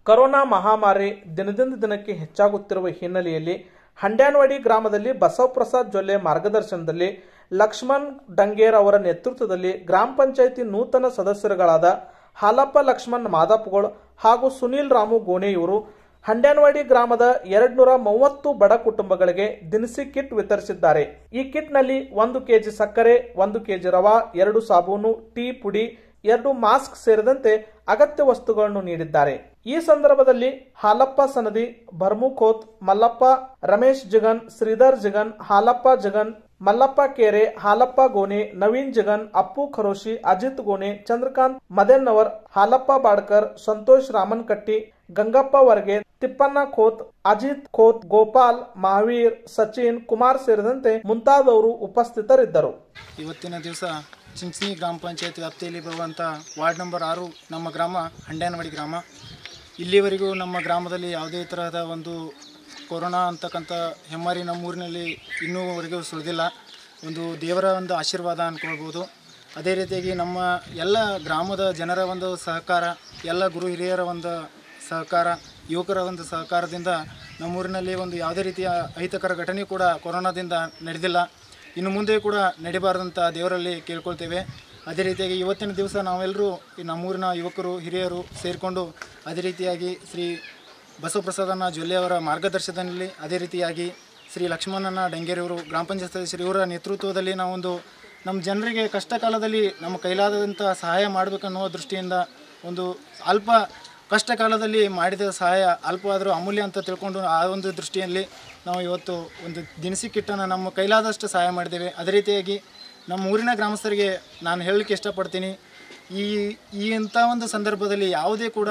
corona ಮಹಾಮಾರಿ ದಿನದಿಂದ ದಿನಕ್ಕೆ ಹೆಚ್ಚಾಗುತ್ತಿರುವ ಹಿನ್ನೆಲೆಯಲ್ಲಿ ಹಂಡ್ಯಾನವಾಡಿ ಗ್ರಾಮದಲ್ಲಿ ಬಸವಪ್ರಸಾದ್ ಜೊಲ್ಲೆ ಮಾರ್ಗದರ್ಶನದಲ್ಲಿ ಲಕ್ಷ್ಮಣ್ ಡಂಗೇರ್ ಅವರ ನೇತೃತ್ವದಲ್ಲಿ ಗ್ರಾಮ ಪಂಚಾಯಿತಿ ನೂತನ ಸದಸ್ಯರುಗಳಾದ ಹಾಲಪ್ಪ ಲಕ್ಷ್ಮಣ್ ಮಾದಪ್ಪಗಳು ಹಾಗೂ ಸುನೀಲ್ ರಾಮು ಗೋಣೆ ಇವರು ಹಂಡ್ಯಾನವಾಡಿ ಗ್ರಾಮದ ಎರಡ್ನೂರ ಮೂವತ್ತು ಬಡ ಕುಟುಂಬಗಳಿಗೆ ದಿನಸಿ ಕಿಟ್ ವಿತರಿಸಿದ್ದಾರೆ ಈ ಕಿಟ್ನಲ್ಲಿ ಒಂದು ಕೆಜಿ ಸಕ್ಕರೆ ಒಂದು ಕೆಜಿ ರವಾ ಎರಡು ಸಾಬೂನು ಟೀ ಪುಡಿ ಎರಡು ಮಾಸ್ಕ್ ಸೇರಿದಂತೆ ಅಗತ್ಯ ವಸ್ತುಗಳನ್ನು ನೀಡಿದ್ದಾರೆ ಈ ಸಂದರ್ಭದಲ್ಲಿ ಹಾಲಪ್ಪ ಸನದಿ ಭರ್ಮುಖೋತ್ ಮಲ್ಲಪ್ಪ ರಮೇಶ್ ಜಗನ್ ಶ್ರೀಧರ್ ಜಗನ್ ಹಾಲಪ್ಪ ಜಗನ್ ಮಲ್ಲಪ್ಪ ಕೇರೆ ಹಾಲಪ್ಪ ಗೋನೆ ನವೀನ್ ಜಗನ್ ಅಪ್ಪು ಖರೋಶಿ ಅಜಿತ್ ಗೋನೆ ಚಂದ್ರಕಾಂತ್ ಮದೆನ್ನವರ್ ಹಾಲಪ್ಪ ಬಾಡ್ಕರ್ ಸಂತೋಷ್ ರಾಮನ್ಕಟ್ಟಿ ಗಂಗಪ್ಪ ವರ್ಗೆ ತಿಪ್ಪಣ್ಣ ಖೋತ್ ಅಜಿತ್ ಖೋತ್ ಗೋಪಾಲ್ ಮಹಾವೀರ್ ಸಚಿನ್ ಕುಮಾರ್ ಸೇರಿದಂತೆ ಮುಂತಾದವರು ಉಪಸ್ಥಿತರಿದ್ದರು ಇವತ್ತಿನ ದಿವಸ ಚಿಂಚನಿ ಗ್ರಾಮ ಪಂಚಾಯತ್ ವ್ಯಾಪ್ತಿಯಲ್ಲಿ ಬರುವಂಥ ವಾರ್ಡ್ ನಂಬರ್ ಆರು ನಮ್ಮ ಗ್ರಾಮ ಹಂಡ್ಯಾನವಾಡಿ ಗ್ರಾಮ ಇಲ್ಲಿವರೆಗೂ ನಮ್ಮ ಗ್ರಾಮದಲ್ಲಿ ಯಾವುದೇ ತರಹದ ಒಂದು ಕೊರೋನಾ ಅಂತಕ್ಕಂಥ ಹೆಮ್ಮಾರಿ ನಮ್ಮೂರಿನಲ್ಲಿ ಇನ್ನೂವರೆಗೂ ಸುಳಿದಿಲ್ಲ ಒಂದು ದೇವರ ಒಂದು ಆಶೀರ್ವಾದ ಅಂದ್ಕೊಳ್ಬೋದು ಅದೇ ರೀತಿಯಾಗಿ ನಮ್ಮ ಎಲ್ಲ ಗ್ರಾಮದ ಜನರ ಒಂದು ಸಹಕಾರ ಎಲ್ಲ ಗುರು ಹಿರಿಯರ ಒಂದು ಸಹಕಾರ ಯುವಕರ ಒಂದು ಸಹಕಾರದಿಂದ ನಮ್ಮೂರಿನಲ್ಲಿ ಒಂದು ಯಾವುದೇ ರೀತಿಯ ಅಹಿತಕರ ಘಟನೆ ಕೂಡ ಕೊರೋನಾದಿಂದ ನಡೆದಿಲ್ಲ ಇನ್ನು ಮುಂದೆ ಕೂಡ ನಡಿಬಾರ್ದಂತ ದೇವರಲ್ಲಿ ಕೇಳ್ಕೊಳ್ತೇವೆ ಅದೇ ರೀತಿಯಾಗಿ ಇವತ್ತಿನ ದಿವಸ ನಾವೆಲ್ಲರೂ ಈ ನಮ್ಮೂರಿನ ಯುವಕರು ಹಿರಿಯರು ಸೇರಿಕೊಂಡು ಅದೇ ರೀತಿಯಾಗಿ ಶ್ರೀ ಬಸವಪ್ರಸಾದನ ಜೊಲ್ಲೆಯವರ ಮಾರ್ಗದರ್ಶನದಲ್ಲಿ ಅದೇ ರೀತಿಯಾಗಿ ಶ್ರೀ ಲಕ್ಷ್ಮಣನ ಡಂಗೇರಿಯವರು ಗ್ರಾಮ ಪಂಚಾಯತ್ ಸದಸ್ಯರು ಇವರ ನೇತೃತ್ವದಲ್ಲಿ ನಾವೊಂದು ನಮ್ಮ ಜನರಿಗೆ ಕಷ್ಟ ಕಾಲದಲ್ಲಿ ನಮ್ಮ ಕೈಲಾದಂಥ ಸಹಾಯ ಮಾಡಬೇಕನ್ನೋ ದೃಷ್ಟಿಯಿಂದ ಒಂದು ಅಲ್ಪ ಕಷ್ಟ ಕಾಲದಲ್ಲಿ ಮಾಡಿದ ಸಹಾಯ ಅಲ್ಪವಾದರೂ ಅಮೂಲ್ಯ ಅಂತ ತಿಳ್ಕೊಂಡು ಆ ಒಂದು ದೃಷ್ಟಿಯಲ್ಲಿ ನಾವು ಇವತ್ತು ಒಂದು ದಿನಸಿ ಕಿಟ್ಟನ್ನು ನಮ್ಮ ಕೈಲಾದಷ್ಟು ಸಹಾಯ ಮಾಡಿದ್ದೇವೆ ಅದೇ ರೀತಿಯಾಗಿ ನಮ್ಮ ಊರಿನ ಗ್ರಾಮಸ್ಥರಿಗೆ ನಾನು ಹೇಳಲಿಕ್ಕೆ ಇಷ್ಟಪಡ್ತೀನಿ ಈ ಈ ಇಂಥ ಒಂದು ಸಂದರ್ಭದಲ್ಲಿ ಯಾವುದೇ ಕೂಡ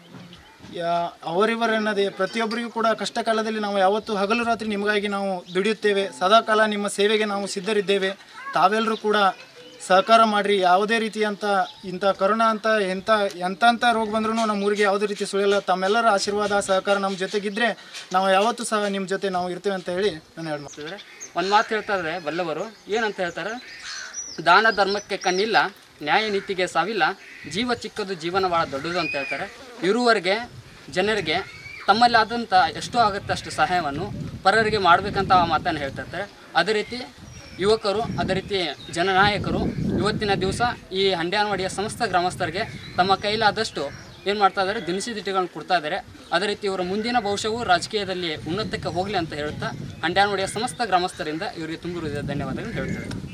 ಯಾ- ಅವರಿವರೆನ್ನದೇ ಪ್ರತಿಯೊಬ್ಬರಿಗೂ ಕೂಡ ಕಷ್ಟ ಕಾಲದಲ್ಲಿ ನಾವು ಯಾವತ್ತೂ ಹಗಲು ರಾತ್ರಿ ನಿಮಗಾಗಿ ನಾವು ದುಡಿಯುತ್ತೇವೆ ಸದಾಕಾಲ ನಿಮ್ಮ ಸೇವೆಗೆ ನಾವು ಸಿದ್ಧರಿದ್ದೇವೆ ತಾವೆಲ್ಲರೂ ಕೂಡ ಸಹಕಾರ ಮಾಡಿರಿ ಯಾವುದೇ ರೀತಿಯಂಥ ಇಂಥ ಕರೋನಾ ಅಂತ ಎಂಥ ಎಂಥ ರೋಗ ಬಂದ್ರೂ ನಮ್ಮ ಊರಿಗೆ ಯಾವುದೇ ರೀತಿ ಸುಳಿಯಲ್ಲ ತಮ್ಮೆಲ್ಲರ ಆಶೀರ್ವಾದ ಸಹಕಾರ ನಮ್ಮ ಜೊತೆಗಿದ್ದರೆ ನಾವು ಯಾವತ್ತೂ ಸಹ ನಿಮ್ಮ ಜೊತೆ ನಾವು ಇರ್ತೇವೆ ಅಂತ ಹೇಳಿ ನಾನು ಹೇಳಿ ಮಾಡ್ತಿದ್ದಾರೆ ಒಂದು ಮಾತು ಹೇಳ್ತಾರೆ ಬಲ್ಲವರು ಏನಂತ ಹೇಳ್ತಾರೆ ದಾನ ಧರ್ಮಕ್ಕೆ ಕಣ್ಣಿಲ್ಲ ನ್ಯಾಯ ನೀತಿಗೆ ಸಾವಿಲ್ಲ ಜೀವ ಚಿಕ್ಕದು ಜೀವನ ಭಾಳ ದೊಡ್ಡದು ಅಂತ ಹೇಳ್ತಾರೆ ಇರುವವರೆಗೆ ಜನರಿಗೆ ತಮ್ಮಲ್ಲಿ ಆದಂಥ ಎಷ್ಟು ಆಗುತ್ತೆ ಅಷ್ಟು ಸಹಾಯವನ್ನು ಪರರಿಗೆ ಮಾಡಬೇಕಂತ ಆ ಮಾತನ್ನು ಹೇಳ್ತಿರ್ತಾರೆ ಅದೇ ರೀತಿ ಯುವಕರು ಅದೇ ರೀತಿ ಜನನಾಯಕರು ಇವತ್ತಿನ ದಿವಸ ಈ ಹಂಡ್ಯಾನವಾಡಿಯ ಸಮಸ್ತ ಗ್ರಾಮಸ್ಥರಿಗೆ ತಮ್ಮ ಕೈಲಾದಷ್ಟು ಏನು ಮಾಡ್ತಾ ಇದ್ದಾರೆ ದಿನಸಿ ದಿಟ್ಟಿಗಳನ್ನು ಕೊಡ್ತಾ ಇದ್ದಾರೆ ಅದೇ ರೀತಿ ಇವರ ಮುಂದಿನ ಭವಿಷ್ಯವು ರಾಜಕೀಯದಲ್ಲಿ ಉನ್ನತಕ್ಕೆ ಹೋಗಲಿ ಅಂತ ಹೇಳ್ತಾ ಹಂಡ್ಯಾನವಾಡಿಯ ಸಮಸ್ತ ಗ್ರಾಮಸ್ಥರಿಂದ ಇವರಿಗೆ ತುಂಬಿರುವ ಧನ್ಯವಾದಗಳು ಹೇಳ್ತಾರೆ